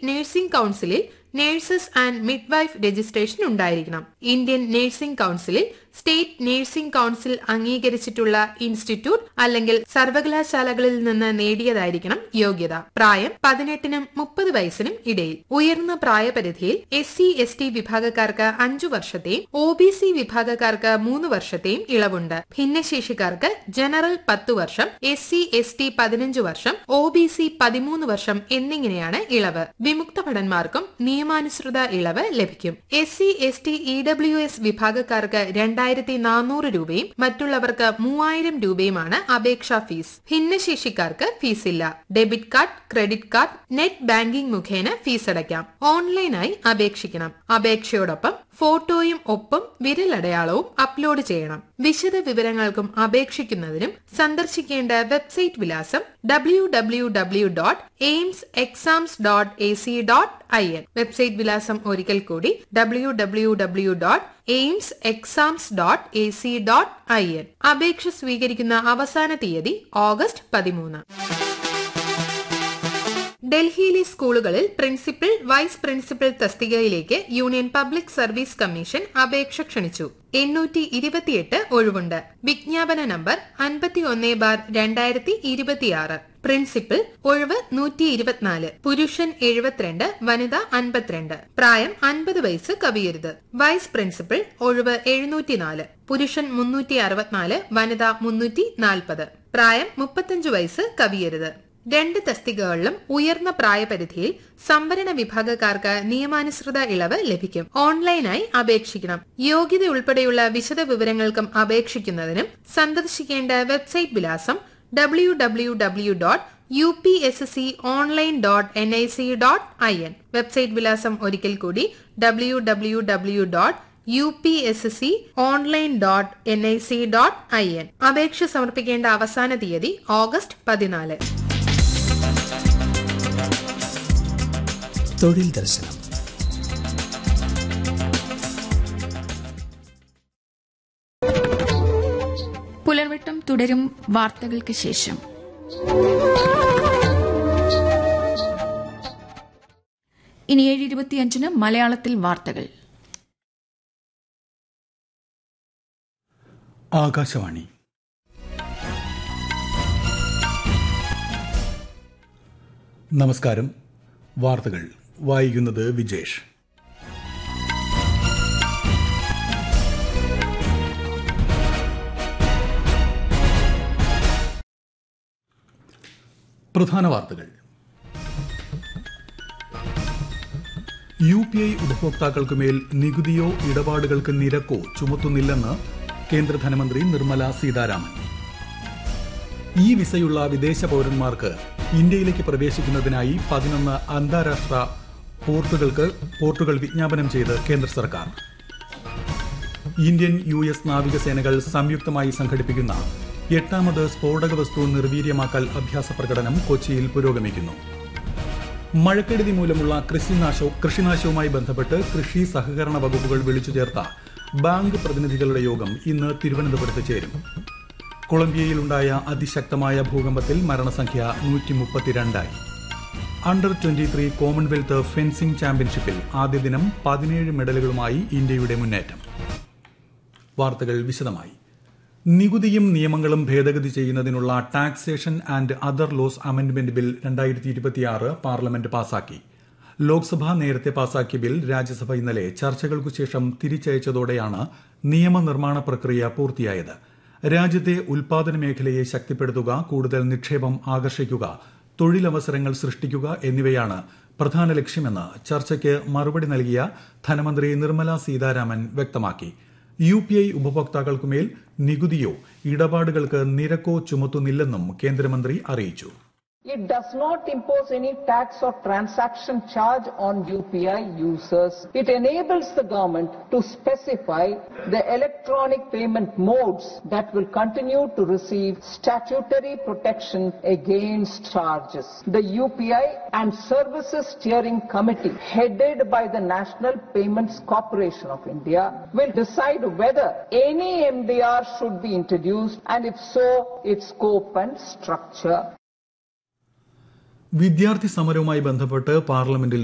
Nursing കൌൺസിലിൽ nurses and midwife registration Indian ഇന്ത്യൻ നഴ്സിംഗ് കൌൺസിലിൽ സ്റ്റേറ്റ് നഴ്സിംഗ് കൌൺസിൽ അംഗീകരിച്ചിട്ടുള്ള ഇൻസ്റ്റിറ്റ്യൂട്ട് അല്ലെങ്കിൽ സർവകലാശാലകളിൽ നിന്ന് നേടിയതായിരിക്കണം യോഗ്യത പ്രായം പതിനെട്ടിനും മുപ്പത് വയസ്സിനും ഇടയിൽ ഉയർന്ന പ്രായപരിധിയിൽ എസ് സി എസ് ടി വിഭാഗക്കാർക്ക് അഞ്ചു വർഷത്തെയും ഒ ബി സി വിഭാഗക്കാർക്ക് മൂന്ന് വർഷത്തെയും ഇളവുണ്ട് ഭിന്നശേഷിക്കാർക്ക് ജനറൽ പത്തു വർഷം എസ് സി എസ് ടി പതിനഞ്ച് വർഷം ഒ ബി സി പതിമൂന്ന് വർഷം എന്നിങ്ങനെയാണ് ഇളവ് വിമുക്ത ഭടന്മാർക്കും നിയമാനുസൃത ഇളവ് ലഭിക്കും S C S T E W S വിഭാഗക്കാർക്ക് രണ്ടായിരത്തി നാനൂറ് രൂപയും മറ്റുള്ളവർക്ക് മൂവായിരം രൂപയുമാണ് അപേക്ഷാ ഫീസ് ഭിന്നശേഷിക്കാർക്ക് ഫീസില്ല debit card credit card net banking മുഖേന ഫീസ് അടയ്ക്കാം ഓൺലൈനായി അപേക്ഷിക്കണം അപേക്ഷയോടൊപ്പം ഫോട്ടോയും ഒപ്പം വിരലടയാളവും അപ്ലോഡ് ചെയ്യണം വിശദ വിവരങ്ങൾക്കും അപേക്ഷിക്കുന്നതിനും സന്ദർശിക്കേണ്ട വെബ്സൈറ്റ് വിലാസം W W W dot AIIMS exams dot A C dot I N website വിലാസം ഒരിക്കൽ കൂടി W W W dot AIIMS exams dot A C dot I N അപേക്ഷ സ്വീകരിക്കുന്ന അവസാന തീയതി ഓഗസ്റ്റ് പതിമൂന്ന് ഡൽഹിയിലെ സ്കൂളുകളിൽ പ്രിൻസിപ്പൽ വൈസ് പ്രിൻസിപ്പൽ തസ്തികയിലേക്ക് യൂണിയൻ പബ്ലിക് സർവീസ് കമ്മീഷൻ അപേക്ഷ ക്ഷണിച്ചു എണ്ണൂറ്റി ഇരുപത്തിയെട്ട് ഒഴിവുണ്ട് വിജ്ഞാപന നമ്പർ അൻപത്തി ഒന്ന് ബാർ രണ്ടായിരത്തി ഇരുപത്തിയാറ് പ്രിൻസിപ്പൽ ഒഴിവ് നൂറ്റി ഇരുപത്തിനാല് പുരുഷൻ എഴുപത്തിരണ്ട് വനിത അൻപത്തിരണ്ട് പ്രായം അൻപത് വയസ്സ് കവിയരുത് വൈസ് പ്രിൻസിപ്പൽ ഒഴിവ് എഴുന്നൂറ്റിനാല് പുരുഷൻ മുന്നൂറ്റി അറുപത്തിനാല് വനിത മുന്നൂറ്റി നാൽപ്പത് പ്രായം മുപ്പത്തഞ്ച് വയസ്സ് കവിയരുത് രണ്ട് തസ്തികകളിലും ഉയർന്ന പ്രായപരിധിയിൽ സംവരണ വിഭാഗക്കാർക്ക് നിയമാനുസൃത ഇളവ് ലഭിക്കും ഓൺലൈനായി അപേക്ഷിക്കണം യോഗ്യത ഉൾപ്പെടെയുള്ള വിശദ വിവരങ്ങൾക്കും അപേക്ഷിക്കുന്നതിനും സന്ദർശിക്കേണ്ട വെബ്സൈറ്റ് വിലാസം W W W dot U P S C online dot N I C dot I N website വിലാസം ഒരിക്കൽ കൂടി W W W dot U P S C online dot N I C dot I N അപേക്ഷ സമർപ്പിക്കേണ്ട അവസാന തീയതി August പതിനാല് തൊഴിൽ ദർശനം പുലർവട്ടം തുടരും വാർത്തകൾക്ക് ശേഷം ഇനി ഏഴ് ഇരുപത്തിയഞ്ചിന് മലയാളത്തിൽ വാർത്തകൾ ആകാശവാണി നമസ്കാരം വാർത്തകൾ വായിക്കുന്നത് വിജേഷ് പ്രധാന വാർത്തകൾ യു പി ഐ ഉപഭോക്താക്കൾക്കുമേൽ നികുതിയോ ഇടപാടുകൾക്ക് നിരക്കോ ചുമത്തുന്നില്ലെന്ന് കേന്ദ്ര ധനമന്ത്രി നിർമ്മല സീതാരാമൻ ഈ വിസയുള്ള വിദേശ പൌരന്മാർക്ക് ഇന്ത്യയിലേക്ക് പ്രവേശിക്കുന്നതിനായി പതിനൊന്ന് അന്താരാഷ്ട്ര പോർട്ടുകൾക്ക് പോർട്ടുകൾ വിജ്ഞാപനം ചെയ്ത് കേന്ദ്ര സർക്കാർ ഇന്ത്യൻ യു എസ് നാവികസേനകൾ സംയുക്തമായി സംഘടിപ്പിക്കുന്ന എട്ടാമത് സ്ഫോടക വസ്തു നിർവീര്യമാക്കൽ അഭ്യാസ പ്രകടനം കൊച്ചിയിൽ പുരോഗമിക്കുന്നു മഴക്കെടുതി മൂലമുള്ള കൃഷിനാശവും കൃഷിനാശവുമായി ബന്ധപ്പെട്ട് കൃഷി സഹകരണ വകുപ്പുകൾ വിളിച്ചു ചേർത്ത ബാങ്ക് പ്രതിനിധികളുടെ യോഗം ഇന്ന് തിരുവനന്തപുരത്ത് ചേരും കൊളംബിയയിലുണ്ടായ അതിശക്തമായ ഭൂകമ്പത്തിൽ മരണസംഖ്യ നൂറ്റി മുപ്പത്തിരണ്ടായി under twenty three Commonwealth fencing ചാമ്പ്യൻഷിപ്പിൽ ആദ്യ ദിനം പതിനേഴ് മെഡലുകളുമായി ഇന്ത്യയുടെ മുന്നേറ്റം വാർത്തകൾ വിശദമായി നികുതിയും നിയമങ്ങളും ഭേദഗതി ചെയ്യുന്നതിനുള്ള taxation and other laws amendment bill രണ്ടായിരത്തി ഇരുപത്തിയാറ് പാർലമെന്റ് പാസാക്കി ലോക്സഭ നേരത്തെ പാസാക്കിയ ബിൽ രാജ്യസഭ ഇന്നലെ ചർച്ചകൾക്കു ശേഷം തിരിച്ചയച്ചതോടെയാണ് നിയമനിർമ്മാണ പ്രക്രിയ പൂർത്തിയായത് രാജ്യത്തെ ഉൽപാദന മേഖലയെ ശക്തിപ്പെടുത്തുക കൂടുതൽ നിക്ഷേപം ആകർഷിക്കുക തൊഴിലവസരങ്ങൾ സൃഷ്ടിക്കുക എന്നിവയാണ് പ്രധാന ലക്ഷ്യമെന്ന് ചർച്ചയ്ക്ക് മറുപടി നൽകിയ ധനമന്ത്രി നിർമ്മല സീതാരാമൻ വ്യക്തമാക്കി യു പി ഐ ഉപഭോക്താക്കൾക്കുമേൽ നികുതിയോ ഇടപാടുകൾക്ക് നിരക്കോ ചുമത്തുന്നില്ലെന്നും കേന്ദ്രമന്ത്രി അറിയിച്ചു It does not impose any tax or transaction charge on UPI users. It enables the government to specify the electronic payment modes that will continue to receive statutory protection against charges. The UPI and Services Steering Committee, headed by the National Payments Corporation of India, will decide whether any MDR should be introduced and if so, its scope and structure. വിദ്യാർത്ഥി സമരവുമായി ബന്ധപ്പെട്ട് പാർലമെന്റിൽ